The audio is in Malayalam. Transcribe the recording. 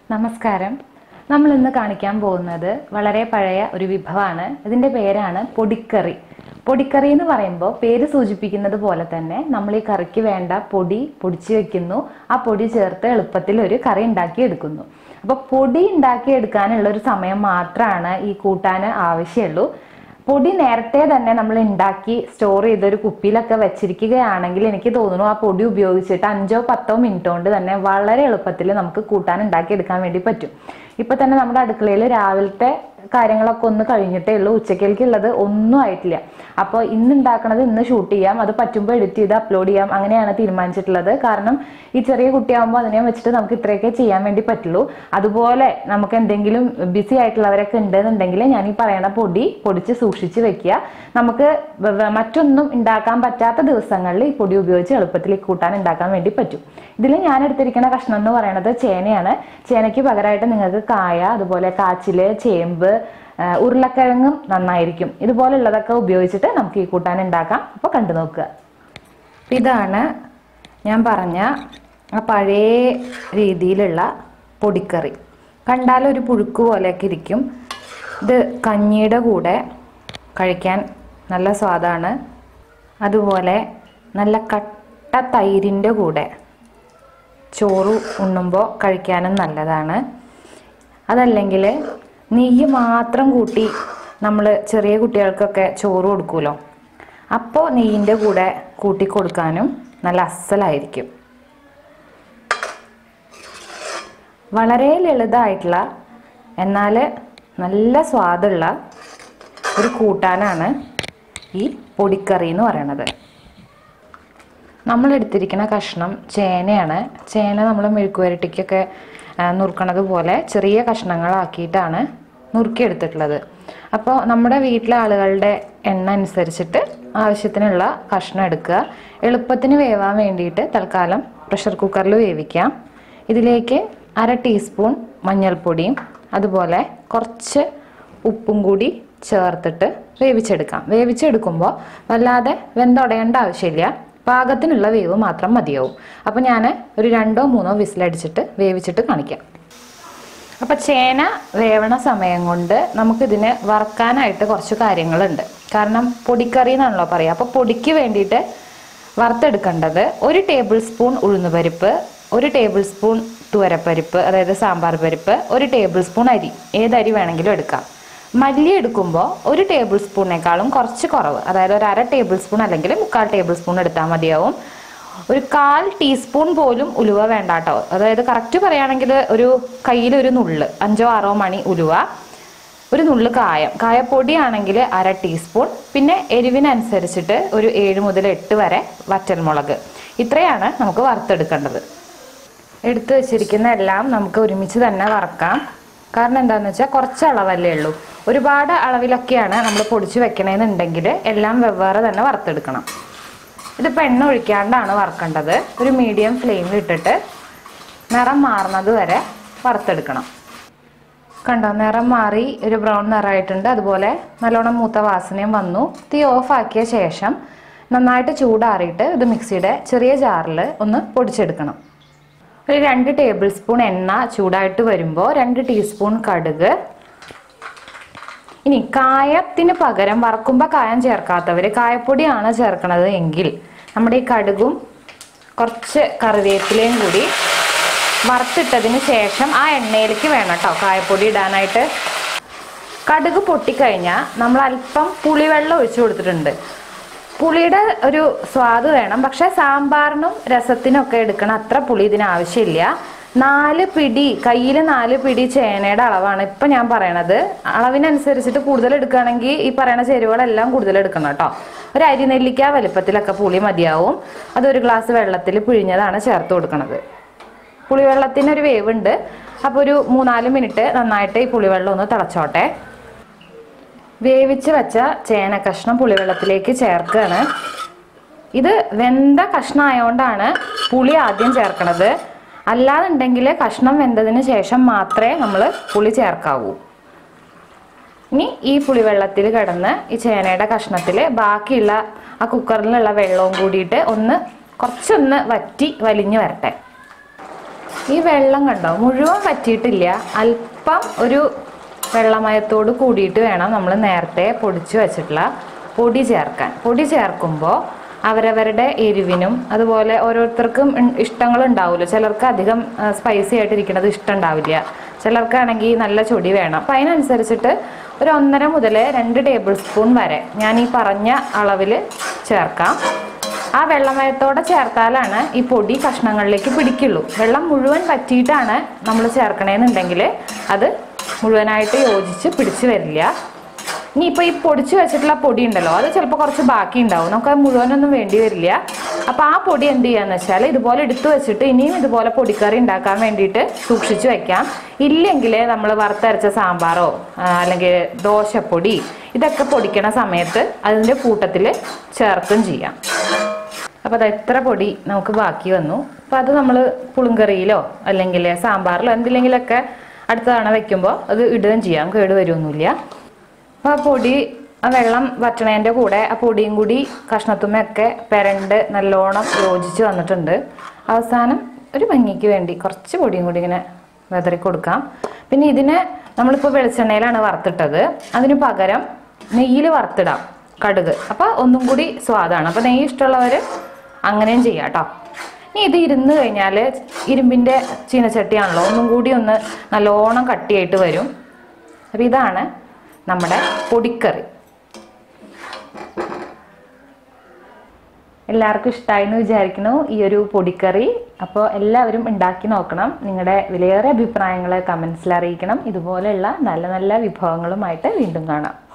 നമസ്കാരം നമ്മൾ ഇന്ന് കാണിക്കാൻ പോകുന്നത് വളരെ പഴയ ഒരു വിഭവമാണ് ഇതിന്റെ പേരാണ് പൊടിക്കറി പൊടിക്കറി എന്ന് പറയുമ്പോൾ പേര് സൂചിപ്പിക്കുന്നത് പോലെ തന്നെ നമ്മൾ ഈ കറിക്ക് വേണ്ട പൊടി പൊടിച്ചു വെക്കുന്നു ആ പൊടി ചേർത്ത് എളുപ്പത്തിൽ ഒരു കറി ഉണ്ടാക്കി എടുക്കുന്നു അപ്പൊ പൊടി ഉണ്ടാക്കി എടുക്കാനുള്ള ഒരു സമയം മാത്രമാണ് ഈ കൂട്ടാന് ആവശ്യമുള്ളൂ പൊടി നേരത്തെ തന്നെ നമ്മൾ ഉണ്ടാക്കി സ്റ്റോർ ചെയ്ത് ഒരു കുപ്പിയിലൊക്കെ വെച്ചിരിക്കുകയാണെങ്കിൽ എനിക്ക് തോന്നുന്നു ആ പൊടി ഉപയോഗിച്ചിട്ട് അഞ്ചോ പത്തോ മിനിറ്റ് കൊണ്ട് തന്നെ വളരെ എളുപ്പത്തിൽ നമുക്ക് കൂട്ടാൻ ഉണ്ടാക്കി എടുക്കാൻ വേണ്ടി പറ്റും ഇപ്പൊ തന്നെ നമ്മുടെ അടുക്കളയിൽ രാവിലത്തെ കാര്യങ്ങളൊക്കെ ഒന്ന് കഴിഞ്ഞിട്ടേ ഉള്ളൂ ഉച്ചക്കേൽക്കുള്ളത് ഒന്നും ആയിട്ടില്ല അപ്പോൾ ഇന്ന് ഉണ്ടാക്കണത് ഇന്ന് ഷൂട്ട് ചെയ്യാം അത് പറ്റുമ്പോൾ എഡിറ്റ് ചെയ്ത് അപ്ലോഡ് ചെയ്യാം അങ്ങനെയാണ് തീരുമാനിച്ചിട്ടുള്ളത് കാരണം ഈ ചെറിയ കുട്ടിയാകുമ്പോൾ അതിനെ വെച്ചിട്ട് നമുക്ക് ഇത്രയൊക്കെ ചെയ്യാൻ വേണ്ടി പറ്റുള്ളൂ അതുപോലെ നമുക്ക് എന്തെങ്കിലും ബിസി ആയിട്ടുള്ളവരൊക്കെ ഉണ്ടെന്നുണ്ടെങ്കിൽ ഞാൻ ഈ പറയണ പൊടി പൊടിച്ച് സൂക്ഷിച്ച് വെക്കുക നമുക്ക് വ- വ- മറ്റൊന്നും ഉണ്ടാക്കാൻ പറ്റാത്ത ദിവസങ്ങളിൽ ഈ പൊടി ഉപയോഗിച്ച് എളുപ്പത്തിൽ ഈ കൂട്ടാൻ ഉണ്ടാക്കാൻ വേണ്ടി പറ്റും ഇതിൽ ഞാൻ എടുത്തിരിക്കുന്ന കഷ്ണം എന്ന് പറയുന്നത് ചേനയാണ് ചേനയ്ക്ക് പകരമായിട്ട് നിങ്ങൾക്ക് കായ അതുപോലെ കാച്ചില് ചേമ്പ് ആ, ഉരുളക്കിഴങ്ങും നന്നായിരിക്കും ഇതുപോലുള്ളതൊക്കെ ഉപയോഗിച്ചിട്ട് നമുക്ക് ഈ കൂട്ടാൻ ഉണ്ടാക്കാം അപ്പോൾ കണ്ടു നോക്കുക അപ്പൊ ഇതാണ് ഞാൻ പറഞ്ഞ ആ പഴയ രീതിയിലുള്ള പൊടിക്കറി കണ്ടാൽ ഒരു പുഴുക്ക് പോലെയൊക്കെ ഇരിക്കും ഇത് കഞ്ഞിയുടെ കൂടെ കഴിക്കാൻ നല്ല സ്വാദാണ് അതുപോലെ നല്ല കട്ട തൈരിൻ്റെ കൂടെ ചോറ് ഉണ്ണുമ്പോൾ കഴിക്കാനും നല്ലതാണ് അതല്ലെങ്കിൽ നെയ്യ് മാത്രം കൂട്ടി നമ്മൾ ചെറിയ കുട്ടികൾക്കൊക്കെ ചോറ് കൊടുക്കുമല്ലോ അപ്പോൾ നെയ്യിൻ്റെ കൂടെ കൂട്ടി കൊടുക്കാനും നല്ല അസലായിരിക്കും വളരെ ലളിതമായിട്ടുള്ള എന്നാൽ നല്ല സ്വാദുള്ള ഒരു കൂട്ടാനാണ് ഈ പൊടിക്കറി എന്ന് പറയണത് നമ്മൾ എടുത്തിരിക്കുന്ന കഷ്ണം ചേനയാണ് ചേന നമ്മൾ മെഴുക്കുവരട്ടിക്കൊക്കെ ആ, നുറുക്കണത് പോലെ ചെറിയ കഷ്ണങ്ങളാക്കിയിട്ടാണ് നുറുക്കിയെടുത്തിട്ടുള്ളത് അപ്പോൾ നമ്മുടെ വീട്ടിലെ ആളുകളുടെ എണ്ണ അനുസരിച്ചിട്ട് ആവശ്യത്തിനുള്ള കഷ്ണം എടുക്കുക എളുപ്പത്തിന് വേവാൻ വേണ്ടിയിട്ട് തൽക്കാലം പ്രഷർ കുക്കറിൽ വേവിക്കാം ഇതിലേക്ക് അര ടീസ്പൂൺ മഞ്ഞൾപ്പൊടിയും അതുപോലെ കുറച്ച് ഉപ്പും കൂടി ചേർത്തിട്ട് വേവിച്ചെടുക്കാം വേവിച്ചെടുക്കുമ്പോൾ വല്ലാതെ വെന്തുടയേണ്ട ആവശ്യമില്ല പാകത്തിനുള്ള വേവ് മാത്രം മതിയാവും അപ്പോൾ ഞാൻ ഒരു രണ്ടോ മൂന്നോ വിസിലടിച്ചിട്ട് വേവിച്ചിട്ട് കാണിക്കാം അപ്പോൾ ചേന വേവണ സമയം കൊണ്ട് നമുക്കിതിന് വറക്കാനായിട്ട് കുറച്ച് കാര്യങ്ങളുണ്ട് കാരണം പൊടിക്കറി എന്നാണല്ലോ പറയുക അപ്പോൾ പൊടിക്ക് വേണ്ടിയിട്ട് വറുത്തെടുക്കേണ്ടത് ഒരു ടേബിൾ സ്പൂൺ ഉഴുന്നുപരിപ്പ് ഒരു ടേബിൾ സ്പൂൺ തുവരപ്പരിപ്പ് അതായത് സാമ്പാർ പരിപ്പ് ഒരു ടേബിൾ സ്പൂൺ അരി ഏത് അരി വേണമെങ്കിലും എടുക്കാം മല്ലി എടുക്കുമ്പോൾ ഒരു ടേബിൾ സ്പൂണിനേക്കാളും കുറച്ച് കുറവ് അതായത് ഒരു അര ടേബിൾ സ്പൂൺ അല്ലെങ്കിൽ മുക്കാൽ ടേബിൾ സ്പൂൺ എടുത്താൽ മതിയാവും ഒരു കാൽ ടീസ്പൂൺ പോലും ഉലുവ വേണ്ട കേട്ടോ അതായത് കറക്റ്റ് പറയുകയാണെങ്കിൽ ഒരു കയ്യിൽ ഒരു നുള്ള് അഞ്ചോ ആറോ മണി ഉലുവ ഒരു നുള്ള് കായം കായപ്പൊടി ആണെങ്കിൽ അര ടീസ്പൂൺ പിന്നെ എരിവിനനുസരിച്ചിട്ട് ഒരു ഏഴ് മുതൽ എട്ട് വരെ വറ്റൽമുളക് ഇത്രയാണ് നമുക്ക് വറുത്തെടുക്കേണ്ടത് എടുത്തു വെച്ചിരിക്കുന്ന എല്ലാം നമുക്ക് ഒരുമിച്ച് തന്നെ വറക്കാം കാരണം എന്താണെന്ന് വെച്ചാൽ കുറച്ച് അളവല്ലേ ഉള്ളൂ ഒരുപാട് അളവിലൊക്കെയാണ് നമ്മൾ പൊടിച്ച് വെക്കണേന്നുണ്ടെങ്കിൽ എല്ലാം വെവ്വേറെ തന്നെ വറുത്തെടുക്കണം ഇതിപ്പോൾ എണ്ണ ഒഴിക്കാണ്ടാണ് വറക്കേണ്ടത് ഒരു മീഡിയം ഫ്ലെയിമിൽ ഇട്ടിട്ട് നിറം മാറുന്നത് വരെ വറുത്തെടുക്കണം കണ്ടോ നിറം മാറി ഒരു ബ്രൗൺ നിറമായിട്ടുണ്ട് അതുപോലെ നല്ലോണം മൂത്ത വാസനയും വന്നു തീ ഓഫ് ആക്കിയ ശേഷം നന്നായിട്ട് ചൂടാറിയിട്ട് ഇത് മിക്സിയുടെ ചെറിയ ജാറിൽ ഒന്ന് പൊടിച്ചെടുക്കണം ഒരു രണ്ട് ടേബിൾ സ്പൂൺ എണ്ണ ചൂടായിട്ട് വരുമ്പോൾ രണ്ട് ടീസ്പൂൺ കടുക് ഇനി കായത്തിന് പകരം വറക്കുമ്പോൾ കായം ചേർക്കാത്തവർ കായപ്പൊടിയാണ് ചേർക്കണത് എങ്കിൽ നമ്മുടെ ഈ കടുകും കുറച്ച് കറിവേപ്പിലയും കൂടി വറുത്തിട്ടതിന് ശേഷം ആ എണ്ണയിലേക്ക് വേണം കേട്ടോ കായപ്പൊടി ഇടാനായിട്ട് കടുക് പൊട്ടിക്കഴിഞ്ഞാൽ നമ്മൾ അല്പം പുളിവെള്ളം ഒഴിച്ചു കൊടുത്തിട്ടുണ്ട് പുളിയുടെ ഒരു സ്വാദ് വേണം പക്ഷെ സാമ്പാറിനും രസത്തിനും ഒക്കെ എടുക്കണം അത്ര പുളി ഇതിന് ആവശ്യമില്ല നാല് പിടി കയ്യിൽ നാല് പിടി ചേനയുടെ അളവാണ് ഇപ്പൊ ഞാൻ പറയണത് അളവിനനുസരിച്ചിട്ട് കൂടുതൽ എടുക്കുകയാണെങ്കിൽ ഈ പറയണ ചേരുവകളെല്ലാം കൂടുതൽ എടുക്കണം കേട്ടോ ഒരു അരിനെല്ലിക്ക വലുപ്പത്തിലൊക്കെ പുളി മതിയാവും അതൊരു ഗ്ലാസ് വെള്ളത്തിൽ പിഴിഞ്ഞതാണ് ചേർത്ത് കൊടുക്കണത് പുളിവെള്ളത്തിന് ഒരു വേവുണ്ട് അപ്പോൾ ഒരു മൂന്നാല് മിനിറ്റ് നന്നായിട്ട് ഈ പുളിവെള്ളം ഒന്ന് തിളച്ചോട്ടെ വേവിച്ച് വെച്ച ചേന കഷ്ണം പുളിവെള്ളത്തിലേക്ക് ചേർക്കുകയാണ് ഇത് വെന്ത കഷ്ണം ആയതുകൊണ്ടാണ് പുളി ആദ്യം ചേർക്കണത് അല്ലാന്നുണ്ടെങ്കിൽ കഷ്ണം വെന്തതിന് ശേഷം മാത്രമേ നമ്മൾ പുളി ചേർക്കാവൂ ഇനി ഈ പുളിവെള്ളത്തിൽ കിടന്ന് ഈ ചേനയുടെ കഷ്ണത്തിൽ ബാക്കിയുള്ള ആ കുക്കറിലുള്ള വെള്ളവും കൂടിയിട്ട് ഒന്ന് കുറച്ചൊന്ന് വറ്റി വലിഞ്ഞു വരട്ടെ ഈ വെള്ളം കണ്ടോ മുഴുവൻ പറ്റിയിട്ടില്ല അല്പം ഒരു വെള്ളമയത്തോട് കൂടിയിട്ട് വേണം നമ്മൾ നേരത്തെ പൊടിച്ചു വെച്ചിട്ടുള്ള പൊടി ചേർക്കാൻ പൊടി ചേർക്കുമ്പോൾ അവരവരുടെ എരിവിനും അതുപോലെ ഓരോരുത്തർക്കും ഇഷ്ടങ്ങൾ ഉണ്ടാവില്ല ചിലർക്ക് അധികം സ്പൈസി ആയിട്ടിരിക്കുന്നത് ഇഷ്ടം ഉണ്ടാവില്ല ചിലർക്കാണെങ്കിൽ നല്ല ചൊടി വേണം അപ്പം അതിനനുസരിച്ചിട്ട് ഒരു ഒന്നര മുതൽ രണ്ട് ടേബിൾ സ്പൂൺ വരെ ഞാൻ ഈ പറഞ്ഞ അളവിൽ ചേർക്കാം ആ വെള്ളമയത്തോടെ ചേർത്താലാണ് ഈ പൊടി കഷ്ണങ്ങളിലേക്ക് പിടിക്കുള്ളൂ വെള്ളം മുഴുവൻ പറ്റിയിട്ടാണ് നമ്മൾ ചേർക്കണേന്നുണ്ടെങ്കിൽ അത് മുഴുവനായിട്ട് യോജിച്ച് പിടിച്ചു വരില്ല ഇനിയിപ്പോൾ ഈ പൊടിച്ചു വെച്ചിട്ടുള്ള പൊടി ഉണ്ടല്ലോ അത് ചിലപ്പോൾ കുറച്ച് ബാക്കി ഉണ്ടാവും നമുക്ക് അത് മുഴുവനൊന്നും വേണ്ടി വരില്ല അപ്പോൾ ആ പൊടി എന്ത് ചെയ്യാന്ന് വെച്ചാൽ ഇതുപോലെ എടുത്തു വെച്ചിട്ട് ഇനിയും ഇതുപോലെ പൊടിക്കറി ഉണ്ടാക്കാൻ വേണ്ടിയിട്ട് സൂക്ഷിച്ചു വെക്കാം ഇല്ലെങ്കിൽ നമ്മൾ വറുത്തരച്ച സാമ്പാറോ ആ, അല്ലെങ്കിൽ ദോശപ്പൊടി ഇതൊക്കെ പൊടിക്കണ സമയത്ത് അതിൻ്റെ കൂട്ടത്തിൽ ചേർക്കും ചെയ്യാം അപ്പോൾ അത് എത്ര പൊടി നമുക്ക് ബാക്കി വന്നു അപ്പോൾ അത് നമ്മൾ പുളുങ്കറിയിലോ അല്ലെങ്കിൽ സാമ്പാറിലോ എന്തിലെങ്കിലൊക്കെ അടുത്ത തവണ വെക്കുമ്പോൾ അത് ഇടുകയും ചെയ്യാം കേട് വരുമൊന്നുമില്ല അപ്പോൾ ആ പൊടി ആ വെള്ളം വറ്റണേൻ്റെ കൂടെ ആ പൊടിയും കൂടി കഷ്ണത്തുമ്മയൊക്കെ പെരണ്ട് നല്ലോണം യോജിച്ച് വന്നിട്ടുണ്ട് അവസാനം ഒരു ഭംഗിക്ക് വേണ്ടി കുറച്ച് പൊടിയും കൂടി ഇങ്ങനെ വെതറി കൊടുക്കാം പിന്നെ ഇതിനെ നമ്മളിപ്പോൾ വെളിച്ചെണ്ണയിലാണ് വറുത്തിട്ടത് അതിന് പകരം നെയ്യിൽ വറുത്തിടാം കടുക് അപ്പോൾ ഒന്നും കൂടി സ്വാദാണ് അപ്പോൾ നെയ്യ് ഇഷ്ടമുള്ളവർ അങ്ങനെയും ചെയ്യാം കേട്ടോ ഇനി ഇത് ഇരുന്ന് കഴിഞ്ഞാൽ ഇരുമ്പിൻ്റെ ചീനച്ചട്ടിയാണല്ലോ ഒന്നും കൂടി ഒന്ന് നല്ലോണം കട്ടിയായിട്ട് വരും അപ്പോൾ ഇതാണ് നമ്മുടെ പൊടിക്കറി എല്ലാവർക്കും ഇഷ്ടമായി എന്ന് വിചാരിക്കുന്നു ഈ ഒരു പൊടിക്കറി അപ്പോൾ എല്ലാവരും ഉണ്ടാക്കി നോക്കണം നിങ്ങളുടെ വിലയേറെ അഭിപ്രായങ്ങൾ കമൻസിൽ അറിയിക്കണം ഇതുപോലെയുള്ള നല്ല നല്ല വിഭവങ്ങളുമായിട്ട് വീണ്ടും കാണാം